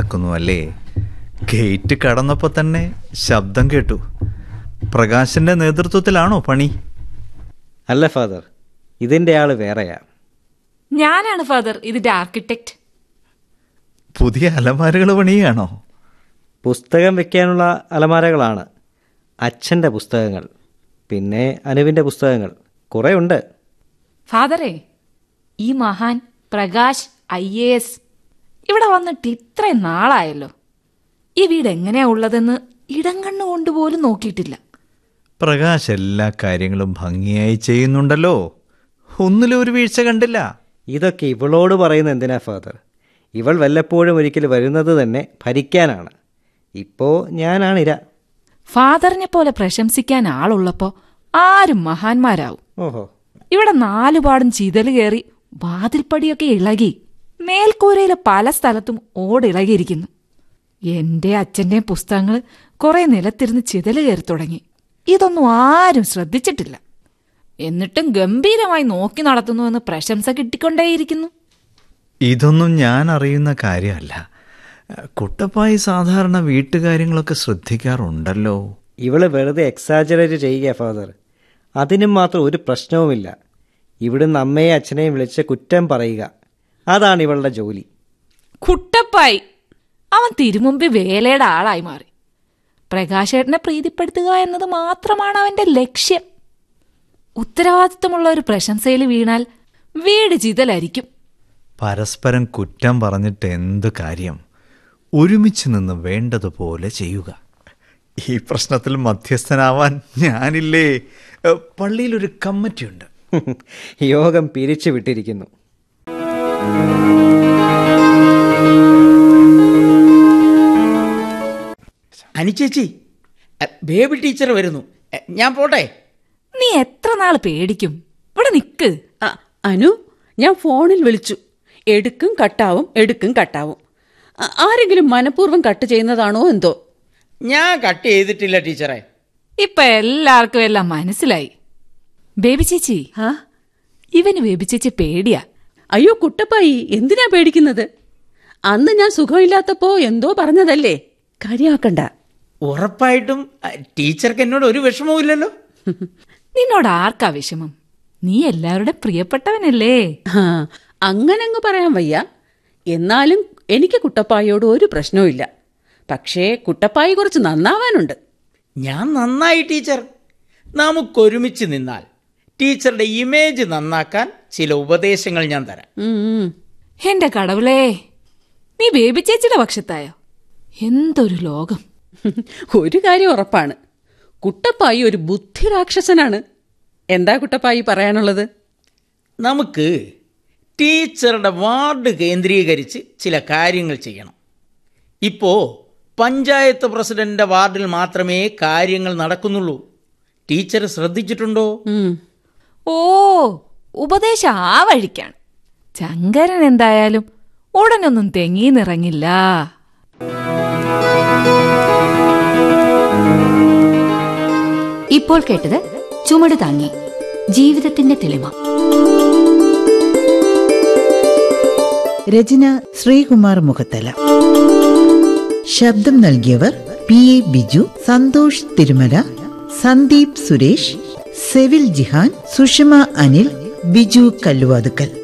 നടക്കുന്നു അല്ലേ ഗേറ്റ് കടന്നപ്പോൾ തന്നെ ശബ്ദം കേട്ടു പ്രകാശിന്റെ നേതൃത്വത്തിലാണോ പണി അല്ല ഫാദർ ഇതിൻ്റെ ആള് വേറെയാ ഞാനാണ് ഫാദർ ഇതിന്റെ ആർക്കിടെക്ട് പുതിയ അലമാരകൾ പണിയാണോ പുസ്തകം വെക്കാനുള്ള അലമാരകളാണ് അച്ഛൻ്റെ പുസ്തകങ്ങൾ പിന്നെ അനുവിൻ്റെ പുസ്തകങ്ങൾ കുറേ ഉണ്ട് ഫാദറേ ഈ മഹാൻ പ്രകാശ് ഐ എ എസ് ഇവിടെ വന്നിട്ട് ഇത്രയും നാളായല്ലോ ഈ വീട് എങ്ങനെയാ ഉള്ളതെന്ന് ഇടം കണ്ണുകൊണ്ട് പോലും നോക്കിയിട്ടില്ല പ്രകാശ് എല്ലാ കാര്യങ്ങളും ഭംഗിയായി ചെയ്യുന്നുണ്ടല്ലോ ഒന്നിലും ഒരു വീഴ്ച കണ്ടില്ല ഇതൊക്കെ ഇവളോട് പറയുന്ന എന്തിനാ ഫാദർ ഇവൾ വല്ലപ്പോഴും ഒരിക്കൽ വരുന്നത് തന്നെ ഭരിക്കാനാണ് ഇപ്പോൾ ഞാനാണിര ഫാദറിനെ പോലെ പ്രശംസിക്കാൻ ആളുള്ളപ്പോ ആരും മഹാന്മാരാവും ഓഹോ ഇവിടെ നാലുപാടും ചിതല് കയറി വാതിൽപ്പടിയൊക്കെ ഇളകി മേൽക്കൂരയിലെ പല സ്ഥലത്തും ഓടിളകിയിരിക്കുന്നു എന്റെ അച്ഛന്റെയും പുസ്തകങ്ങൾ കുറെ നിലത്തിരുന്ന് ചിതല് കയറി തുടങ്ങി ഇതൊന്നും ആരും ശ്രദ്ധിച്ചിട്ടില്ല എന്നിട്ടും ഗംഭീരമായി നോക്കി നടത്തുന്നുവെന്ന് പ്രശംസ കിട്ടിക്കൊണ്ടേയിരിക്കുന്നു ഇതൊന്നും ഞാൻ അറിയുന്ന കാര്യമല്ല കുട്ടപ്പായി സാധാരണ വീട്ടുകാര്യങ്ങളൊക്കെ ശ്രദ്ധിക്കാറുണ്ടല്ലോ ഇവള് വെറുതെ എക്സാജറേറ്റ് ചെയ്യുക ഫാദർ അതിനും മാത്രം ഒരു പ്രശ്നവുമില്ല ഇവിടുന്ന് അമ്മയെ അച്ഛനെയും വിളിച്ച് കുറ്റം പറയുക അതാണ് ഇവളുടെ ജോലി കുട്ടപ്പായി അവൻ തിരുമുമ്പ് വേലയുടെ ആളായി മാറി പ്രകാശേട്ടനെ പ്രീതിപ്പെടുത്തുക എന്നത് മാത്രമാണ് അവന്റെ ലക്ഷ്യം ഉത്തരവാദിത്തമുള്ള ഒരു പ്രശംസയിൽ വീണാൽ വീട് ചിതലായിരിക്കും പരസ്പരം കുറ്റം പറഞ്ഞിട്ട് എന്ത് കാര്യം ഒരുമിച്ച് നിന്ന് വേണ്ടതുപോലെ ചെയ്യുക ഈ പ്രശ്നത്തിൽ മധ്യസ്ഥനാവാൻ ഞാനില്ലേ ഏ, പള്ളിയിലൊരു കമ്മിറ്റിയുണ്ട് യോഗം പിരിച്ചു വിട്ടിരിക്കുന്നു അനുചേച്ചി അ, ബേബി ടീച്ചർ വരുന്നു എ, ഞാൻ പോട്ടെ നീ എത്ര നാൾ പേടിക്കും ഇവിടെ നിക്ക് ആ, അനു ഞാൻ ഫോണിൽ വിളിച്ചു എടുക്കും കട്ടാവും എടുക്കും കട്ടാവും ആ- ആരെങ്കിലും മനഃപൂർവ്വം കട്ട് ചെയ്യുന്നതാണോ എന്തോ ഞാൻ കട്ട് ചെയ്തിട്ടില്ല ടീച്ചറെ ഇപ്പൊ എല്ലാവർക്കും എല്ലാം മനസ്സിലായി ബേബി ചേച്ചി ആ ഇവന് ബേബി ചേച്ചി പേടിയാ അയ്യോ കുട്ടപ്പായി എന്തിനാ പേടിക്കുന്നത് അന്ന് ഞാൻ സുഖമില്ലാത്തപ്പോ എന്തോ പറഞ്ഞതല്ലേ കാര്യമാക്കണ്ട ഉറപ്പായിട്ടും അ, ടീച്ചർക്ക് എന്നോട് ഒരു വിഷമവും ഇല്ലല്ലോ നിന്നോട് ആർക്കാ വിഷമം നീ എല്ലാവരുടെ പ്രിയപ്പെട്ടവനല്ലേ ആ അങ്ങനങ്ങ് പറയാൻ വയ്യ എന്നാലും എനിക്ക് കുട്ടപ്പായോട് ഒരു പ്രശ്നവുമില്ല പക്ഷേ കുട്ടപ്പായി കുറച്ച് നന്നാവാനുണ്ട് ഞാൻ നന്നായി ടീച്ചർ നമുക്കൊരുമിച്ച് നിന്നാൽ ടീച്ചറുടെ ഇമേജ് നന്നാക്കാൻ ചില ഉപദേശങ്ങൾ ഞാൻ തരാം ഉം, ഉം. എന്റെ കടവുളേ നീ ബേബി ചേച്ചിയുടെ പക്ഷത്തായോ എന്തൊരു ലോകം ഒരു കാര്യം ഉറപ്പാണ് കുട്ടപ്പായി ഒരു ബുദ്ധിരാക്ഷസനാണ് എന്താ കുട്ടപ്പായി പറയാനുള്ളത് നമുക്ക് ടീച്ചറുടെ വാർഡ് കേന്ദ്രീകരിച്ച് ചില കാര്യങ്ങൾ ചെയ്യണം ഇപ്പോൾ പഞ്ചായത്ത് പ്രസിഡന്റിന്റെ വാർഡിൽ മാത്രമേ കാര്യങ്ങൾ നടക്കുന്നുള്ളൂ ടീച്ചർ ശ്രദ്ധിച്ചിട്ടുണ്ടോ ഉം. ഓ ഉപദേശം ആ വഴിക്കാണ് ചങ്കരൻ എന്തായാലും ഉടനൊന്നും തെങ്ങിന്നിറങ്ങില്ല ഇപ്പോൾ കേട്ടത് ചുമട് താങ്ങി ജീവിതത്തിന്റെ തെളിമ രചന ശ്രീകുമാർ മുഖത്തല ശബ്ദം നൽകിയവർ പി എ ബിജു സന്തോഷ് തിരുമല സന്ദീപ് സുരേഷ് സെവിൽ ജിഹാൻ സുഷമ അനിൽ ബിജു കല്ലുവാതുക്കൽ